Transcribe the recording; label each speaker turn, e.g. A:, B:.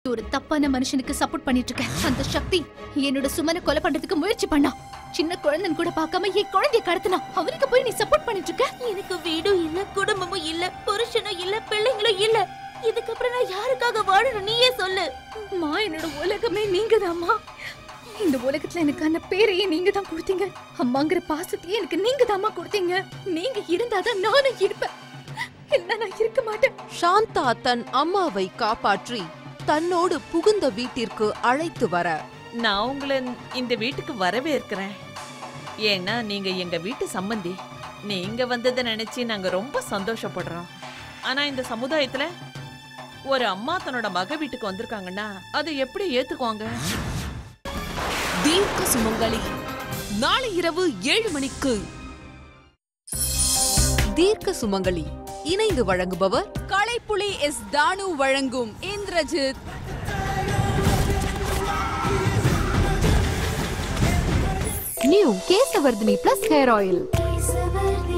A: ஒரு தப்பான மனுஷனுக்கு சப்போர்ட் பண்ணிட்டு இருக்கேன் அந்த சக்தி என்னோட சுமனை கொலை பண்றதுக்கு முயற்சி பண்ணா சின்ன குழந்தைன்னு கூட பார்க்காம என் குழந்தைய கடத்தினா அவனுக்கு போய் நீ சப்போர்ட் பண்ணிட்டு இருக்க
B: எனக்கு வீடும் இல்ல குடும்பமும் இல்ல புருஷனும் இல்ல பிள்ளைங்களும் இல்ல இதுக்கப்புறம் நான் யாருக்காக வாழணும் நீயே சொல்லு
A: அம்மா என்னோட உலகமே நீங்கதாம்மா இந்த உலகத்துல எனக்கான பேரையே நீங்க தான் கொடுத்தீங்க அம்மாங்கிற பாசத்தையே எனக்கு நீங்க தாம்மா கொடுத்தீங்க நீங்க இருந்தாதான் நானும் இருப்பேன் இல்ல நான் இருக்க மாட்டேன்
C: சாந்தா தன் அம்மாவை காப்பாற்றி தன்னோடு புகுந்த வீட்டிற்கு அழைத்து வர
D: நான் உங்களை இந்த வீட்டுக்கு வரவேற்கிறேன் ஏன்னா நீங்க எங்க வீட்டு சம்பந்தி நீங்க வந்ததை நினைச்சு நாங்க ரொம்ப சந்தோஷப்படுறோம் ஆனா இந்த சமுதாயத்துல ஒரு அம்மா தன்னோட மக வீட்டுக்கு வந்திருக்காங்கன்னா அதை எப்படி ஏத்துக்குவாங்க
C: தீர்க்க சுமங்கலி நாளை இரவு ஏழு மணிக்கு தீர்க்க சுமங்கலி இணைந்து வழங்குபவர் கலைப்புலி எஸ் தானு வழங்கும் Indrajith
E: new Kesavardhini plus hair oil
B: Kesavardhini